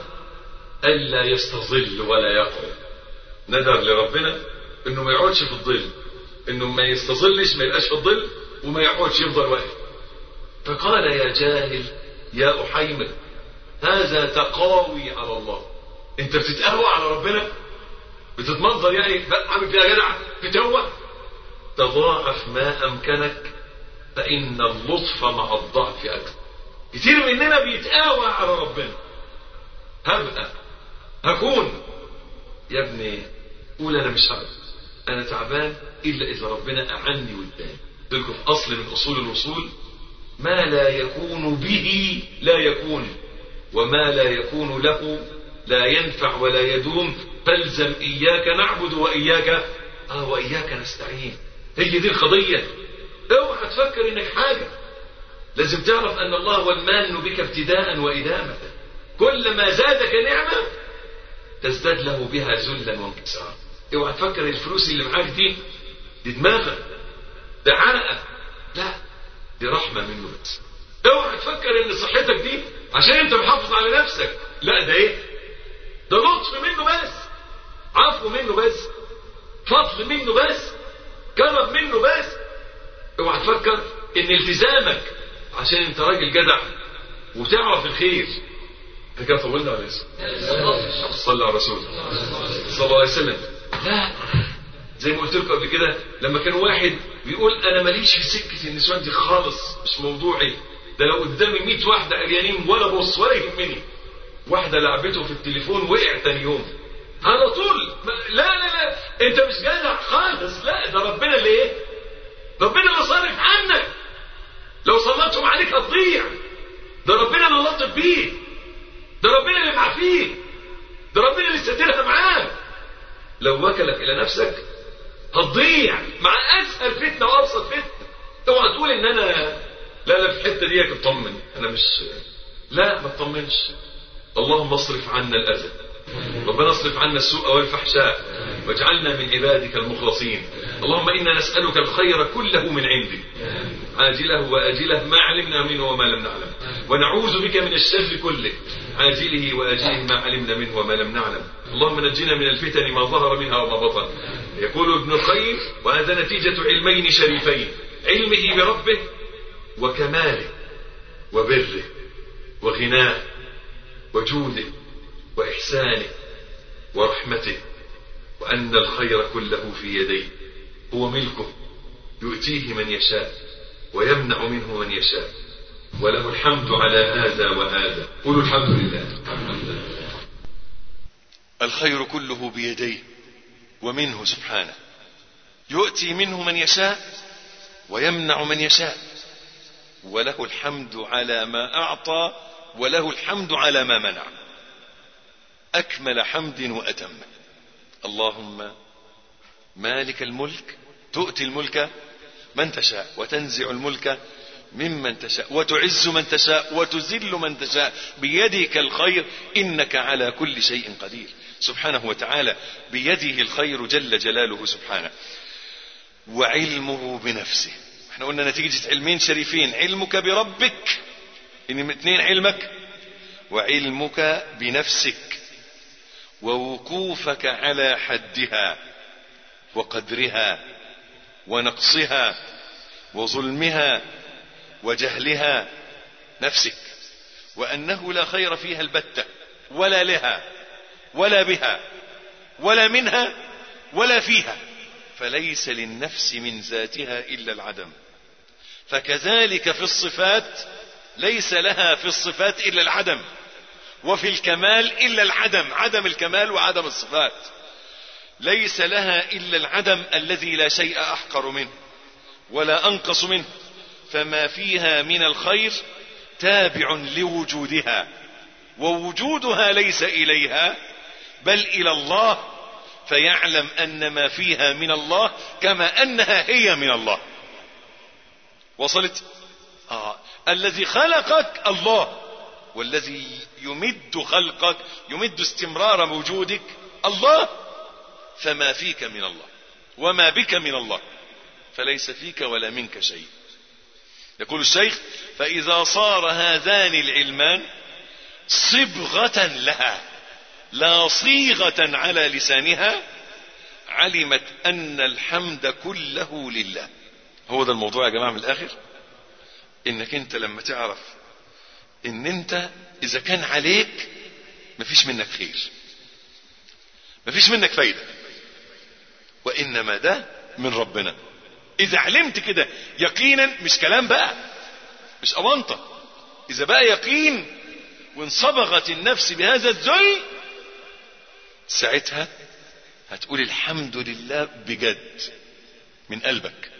ألا يستظل ولا يقعد نذر لربنا انه ما يقعدش في الظل انه ما يستظلش ما يبقاش في الظل وما يقعدش يفضل واقف فقال يا جاهل يا أحيمر هذا تقاوي على الله انت بتتقهوى على ربنا بتتمنظر يعني عامل فيها جدع بتوه تضاعف ما امكنك فان اللطف مع الضعف اكثر كتير مننا بيتقاوى على ربنا هبقى هكون يا ابني قول انا مش هبقى انا تعبان الا اذا ربنا اعني واداني قلت لكم في اصل من اصول الوصول ما لا يكون به لا يكون وما لا يكون له لا ينفع ولا يدوم فالزم اياك نعبد واياك اه واياك نستعين هي دي القضيه اوعى تفكر انك حاجه لازم تعرف ان الله هو المان بك ابتداء وادامه كلما زادك نعمه تزداد له بها ذلا وانكسارا اوعى تفكر الفلوس اللي معاك دي دي دماغك ده عرقك لا دي رحمه منه بس اوعى تفكر ان صحتك دي عشان انت محافظ على نفسك لا ده ايه ده لطف منه بس عفو منه بس فضل منه بس كرم منه بس اوعى تفكر ان التزامك عشان انت راجل جدع وتعرف الخير احنا كده طولنا ولا لسه؟ صلى على الرسول صلى الله عليه وسلم لا زي ما قلت لكم قبل كده لما كان واحد بيقول انا ماليش في سكه النسوان دي خالص مش موضوعي ده لو قدامي 100 واحده عريانين ولا بص ولا يهمني واحده لعبته في التليفون وقع تاني يوم على طول لا لا لا انت مش جدع خالص لا ده ربنا اللي ايه ربنا اللي صارف عنك لو صلتهم عليك هتضيع ده ربنا اللي لطف بيك ده ربنا اللي معافيك ده ربنا اللي سترها معاك لو وكلك الى نفسك هتضيع مع اسهل فتنه وابسط فتنه اوعى تقول ان انا لا لا في الحته دي اطمن انا مش لا ما تطمنش اللهم اصرف عنا الاذى ربنا اصرف عنا السوء والفحشاء واجعلنا من عبادك المخلصين اللهم انا نسالك الخير كله من عندك عاجله واجله ما علمنا منه وما لم نعلم ونعوذ بك من الشر كله عاجله واجله ما علمنا منه وما لم نعلم اللهم نجنا من الفتن ما ظهر منها وما بطن يقول ابن القيم وهذا نتيجة علمين شريفين علمه بربه وكماله وبره وغناه وجوده وإحسانه ورحمته وأن الخير كله في يديه هو ملكه يؤتيه من يشاء ويمنع منه من يشاء وله الحمد على هذا وهذا قولوا الحمد لله الخير كله بيديه ومنه سبحانه يؤتي منه من يشاء ويمنع من يشاء وله الحمد على ما اعطى وله الحمد على ما منع اكمل حمد واتم اللهم مالك الملك تؤتي الملك من تشاء وتنزع الملك ممن تشاء وتعز من تشاء وتذل من تشاء بيدك الخير انك على كل شيء قدير سبحانه وتعالى بيده الخير جل جلاله سبحانه وعلمه بنفسه احنا قلنا نتيجة علمين شريفين علمك بربك ان اثنين علمك وعلمك بنفسك ووقوفك على حدها وقدرها ونقصها وظلمها وجهلها نفسك وانه لا خير فيها البته ولا لها ولا بها ولا منها ولا فيها فليس للنفس من ذاتها الا العدم فكذلك في الصفات ليس لها في الصفات الا العدم وفي الكمال الا العدم عدم الكمال وعدم الصفات ليس لها الا العدم الذي لا شيء احقر منه ولا انقص منه فما فيها من الخير تابع لوجودها ووجودها ليس اليها بل الى الله فيعلم ان ما فيها من الله كما انها هي من الله وصلت آه. الذي خلقك الله والذي يمد خلقك يمد استمرار وجودك الله فما فيك من الله وما بك من الله فليس فيك ولا منك شيء يقول الشيخ فإذا صار هذان العلمان صبغة لها لا صيغة على لسانها علمت أن الحمد كله لله هو ده الموضوع يا جماعة من الآخر إنك أنت لما تعرف إن أنت إذا كان عليك مفيش منك خير مفيش منك فايدة وإنما ده من ربنا إذا علمت كده يقينا مش كلام بقى مش أونطة إذا بقى يقين وانصبغت النفس بهذا الذل ساعتها هتقول الحمد لله بجد من قلبك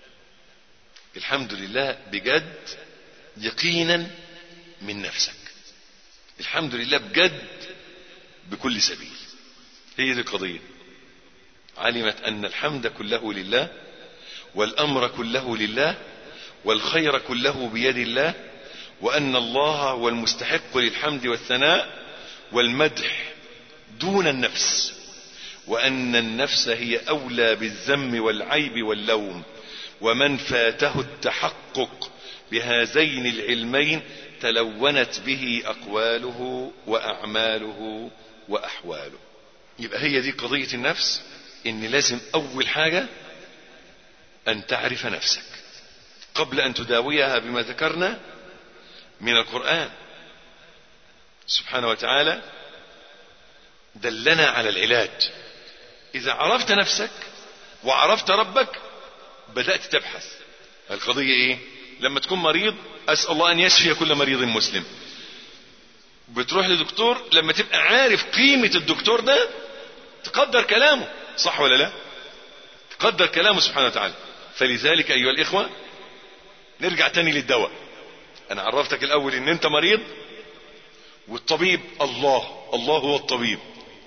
الحمد لله بجد يقينا من نفسك الحمد لله بجد بكل سبيل هي دي القضية علمت أن الحمد كله لله والأمر كله لله والخير كله بيد الله وأن الله هو المستحق للحمد والثناء والمدح دون النفس وأن النفس هي أولى بالذم والعيب واللوم ومن فاته التحقق بهذين العلمين تلونت به أقواله وأعماله وأحواله يبقى هي دي قضية النفس إن لازم أول حاجة أن تعرف نفسك قبل أن تداويها بما ذكرنا من القرآن سبحانه وتعالى دلنا على العلاج إذا عرفت نفسك وعرفت ربك بدأت تبحث القضية إيه لما تكون مريض أسأل الله أن يشفي كل مريض مسلم بتروح لدكتور لما تبقى عارف قيمة الدكتور ده تقدر كلامه صح ولا لا تقدر كلامه سبحانه وتعالى فلذلك أيها الإخوة نرجع تاني للدواء أنا عرفتك الأول إن أنت مريض والطبيب الله الله هو الطبيب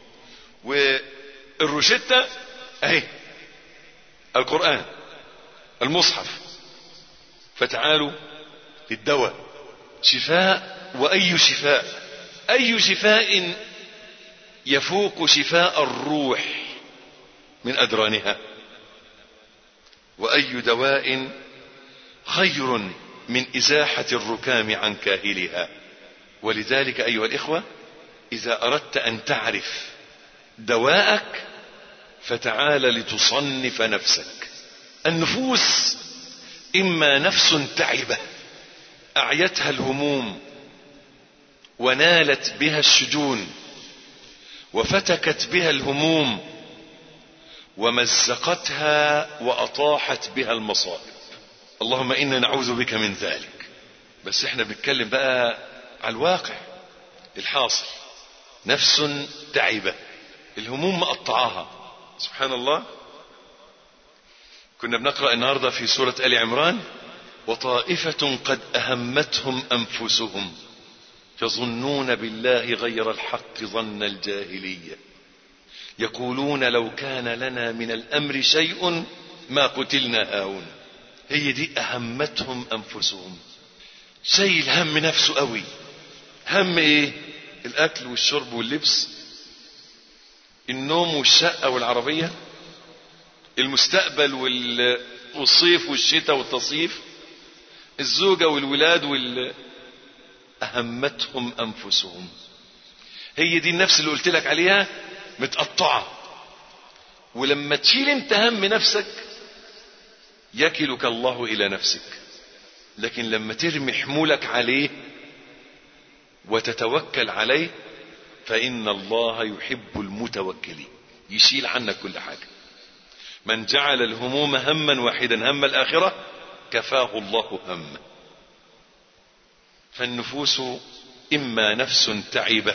والروشتة أهي القرآن المصحف فتعالوا للدواء شفاء وأي شفاء أي شفاء يفوق شفاء الروح من أدرانها وأي دواء خير من إزاحة الركام عن كاهلها ولذلك أيها الإخوة إذا أردت أن تعرف دواءك فتعال لتصنف نفسك النفوس إما نفس تعبة أعيتها الهموم ونالت بها الشجون وفتكت بها الهموم ومزقتها وأطاحت بها المصائب اللهم إنا نعوذ بك من ذلك بس احنا بنتكلم بقى على الواقع الحاصل نفس تعبة الهموم مقطعاها سبحان الله كنا بنقرأ النهاردة في سورة آل عمران وطائفة قد أهمتهم أنفسهم يظنون بالله غير الحق ظن الجاهلية يقولون لو كان لنا من الأمر شيء ما قتلنا هاهنا هي دي أهمتهم أنفسهم شايل هم نفسه قوي هم ايه الاكل والشرب واللبس النوم والشقة والعربية المستقبل وال... والصيف والشتاء والتصيف الزوجة والولاد وال... أهمتهم أنفسهم هي دي النفس اللي قلت لك عليها متقطعة ولما تشيل انت هم نفسك يكلك الله إلى نفسك لكن لما ترمي حمولك عليه وتتوكل عليه فإن الله يحب المتوكلين يشيل عنك كل حاجة من جعل الهموم هما واحدا هم الآخرة كفاه الله همه فالنفوس إما نفس تعبة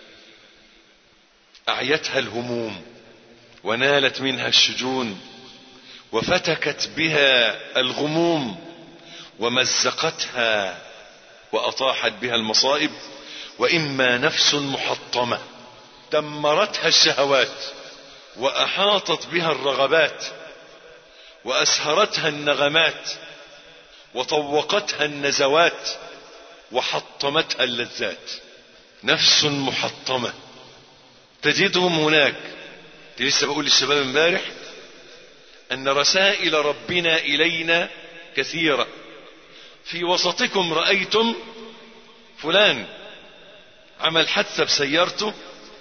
أعيتها الهموم ونالت منها الشجون وفتكت بها الغموم ومزقتها وأطاحت بها المصائب وإما نفس محطمة دمرتها الشهوات وأحاطت بها الرغبات وأسهرتها النغمات وطوقتها النزوات وحطمتها اللذات نفس محطمة تجدهم هناك لسه بقول للشباب امبارح أن رسائل ربنا إلينا كثيرة في وسطكم رأيتم فلان عمل حادثة بسيارته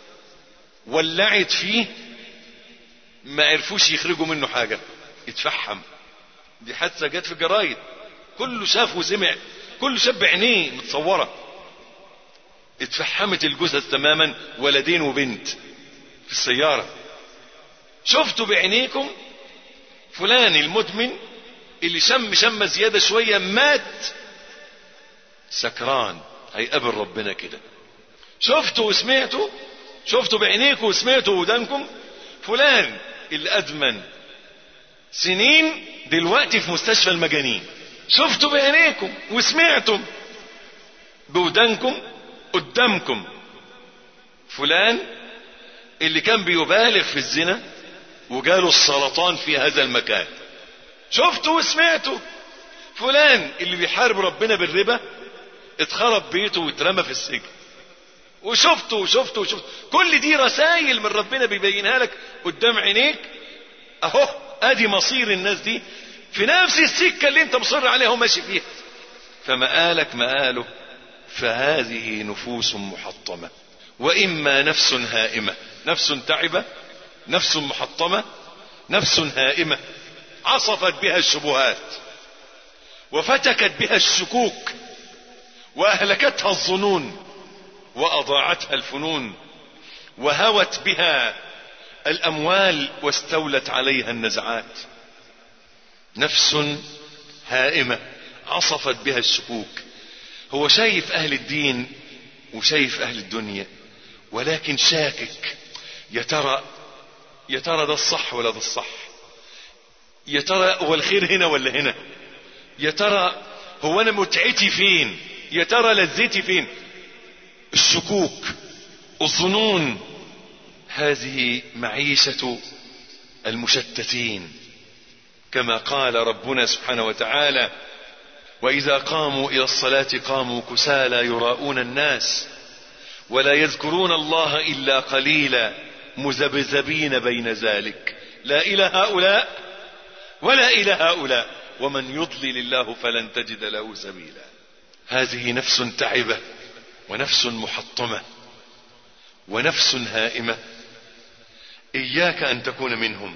ولعت فيه ما عرفوش يخرجوا منه حاجة اتفحم دي حادثة جت في الجرايد كله شاف وسمع كله شاف بعينيه متصورة اتفحمت الجثث تماما ولدين وبنت في السيارة شفتوا بعينيكم فلان المدمن اللي شم شم زيادة شوية مات سكران هيقابل ربنا كده شفتوا وسمعتوا شفتوا بعينيكم وسمعتوا ودانكم فلان اللي ادمن سنين دلوقتي في مستشفى المجانين شفتوا بعينيكم وسمعتم بودانكم قدامكم فلان اللي كان بيبالغ في الزنا وجاله السرطان في هذا المكان شفتوا وسمعتوا فلان اللي بيحارب ربنا بالربا اتخرب بيته واترمى في السجن وشفته وشفته وشفته كل دي رسائل من ربنا بيبينها لك قدام عينيك اهو ادي مصير الناس دي في نفس السكه اللي انت مصر عليها وماشي فيها فمآلك مآله فهذه نفوس محطمه واما نفس هائمه نفس تعبه نفس محطمه نفس هائمه عصفت بها الشبهات وفتكت بها الشكوك واهلكتها الظنون واضاعتها الفنون وهوت بها الاموال واستولت عليها النزعات نفس هائمه عصفت بها الشكوك هو شايف اهل الدين وشايف اهل الدنيا ولكن شاكك يا ترى يا ترى ده الصح ولا ده الصح يا ترى هو الخير هنا ولا هنا يا ترى هو انا متعتي فين يا ترى لذتي فين الشكوك الظنون هذه معيشة المشتتين كما قال ربنا سبحانه وتعالى وإذا قاموا إلى الصلاة قاموا كسالى يراءون الناس ولا يذكرون الله إلا قليلا مذبذبين بين ذلك لا إلى هؤلاء ولا إلى هؤلاء ومن يضلل الله فلن تجد له سبيلا هذه نفس تعبة ونفس محطمة ونفس هائمة إياك أن تكون منهم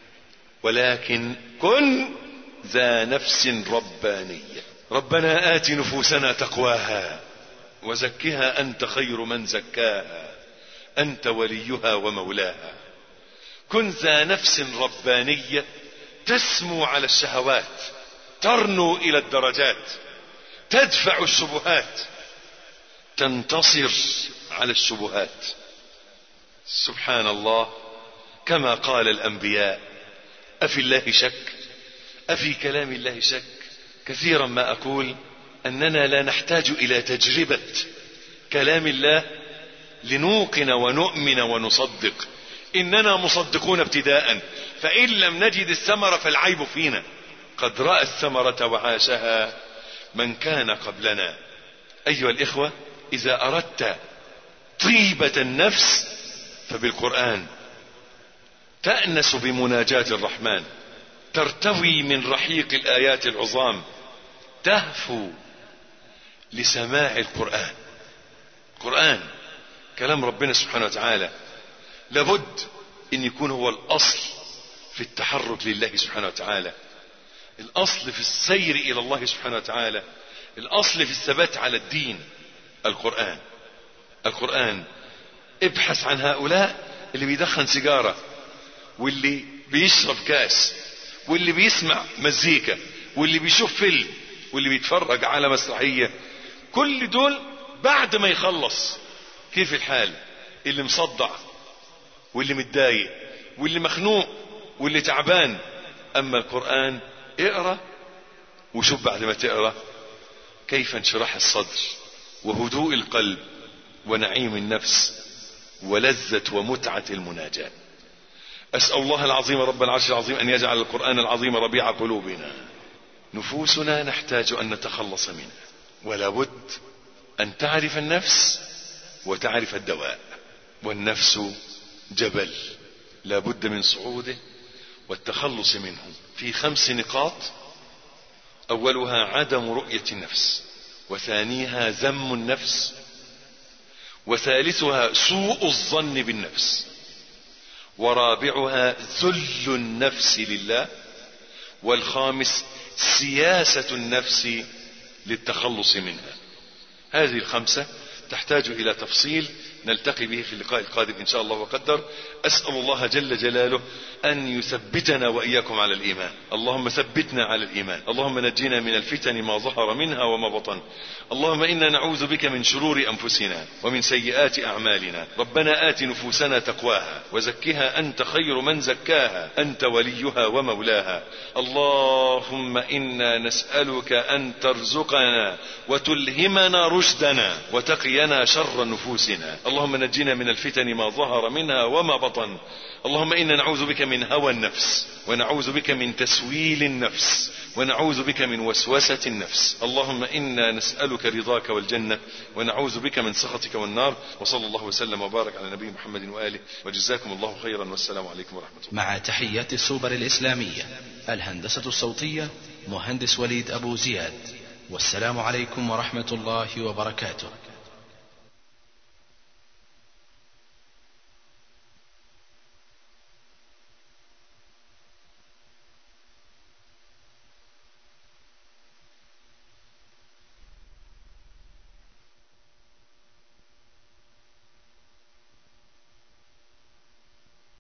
ولكن كن ذا نفس ربانية ربنا آت نفوسنا تقواها وزكها أنت خير من زكاها أنت وليها ومولاها كن ذا نفس ربانية تسمو على الشهوات ترنو إلى الدرجات تدفع الشبهات تنتصر على الشبهات سبحان الله كما قال الأنبياء أفي الله شك أفي كلام الله شك كثيرا ما أقول أننا لا نحتاج إلى تجربة كلام الله لنوقن ونؤمن ونصدق إننا مصدقون ابتداء فإن لم نجد الثمرة فالعيب فينا قد رأى الثمرة وعاشها من كان قبلنا أيها الإخوة إذا أردت طيبة النفس فبالقرآن تأنس بمناجاة الرحمن ترتوي من رحيق الآيات العظام تهفو لسماع القرآن قرآن كلام ربنا سبحانه وتعالى لابد ان يكون هو الاصل في التحرك لله سبحانه وتعالى الاصل في السير الى الله سبحانه وتعالى الاصل في الثبات على الدين القرآن القرآن ابحث عن هؤلاء اللي بيدخن سيجارة واللي بيشرب كاس واللي بيسمع مزيكا واللي بيشوف فيلم واللي بيتفرج على مسرحية كل دول بعد ما يخلص كيف الحال اللي مصدع واللي متضايق واللي مخنوق واللي تعبان اما القرآن اقرأ وشوف بعد ما تقرأ كيف انشراح الصدر وهدوء القلب ونعيم النفس ولذة ومتعة المناجاة أسأل الله العظيم رب العرش العظيم أن يجعل القرآن العظيم ربيع قلوبنا نفوسنا نحتاج أن نتخلص منها ولا بد أن تعرف النفس وتعرف الدواء والنفس جبل لا بد من صعوده والتخلص منه في خمس نقاط أولها عدم رؤية النفس وثانيها ذم النفس وثالثها سوء الظن بالنفس ورابعها ذل النفس لله والخامس سياسة النفس للتخلص منها هذه الخمسة تحتاج إلى تفصيل نلتقي به في اللقاء القادم إن شاء الله وقدر أسأل الله جل جلاله أن يثبتنا وإياكم على الإيمان اللهم ثبتنا على الإيمان اللهم نجينا من الفتن ما ظهر منها وما بطن اللهم إنا نعوذ بك من شرور أنفسنا ومن سيئات أعمالنا ربنا آت نفوسنا تقواها وزكها أنت خير من زكاها أنت وليها ومولاها اللهم إنا نسألك أن ترزقنا وتلهمنا رشدنا وتقينا شر نفوسنا اللهم نجنا من الفتن ما ظهر منها وما بطن اللهم إنا نعوذ بك من هوى النفس ونعوذ بك من تسويل النفس ونعوذ بك من وسوسة النفس اللهم إنا نسألك رضاك والجنة ونعوذ بك من سخطك والنار وصلى الله وسلم وبارك على نبي محمد وآله وجزاكم الله خيرا والسلام عليكم ورحمة الله مع تحيات السوبر الإسلامية الهندسة الصوتية مهندس وليد أبو زياد والسلام عليكم ورحمة الله وبركاته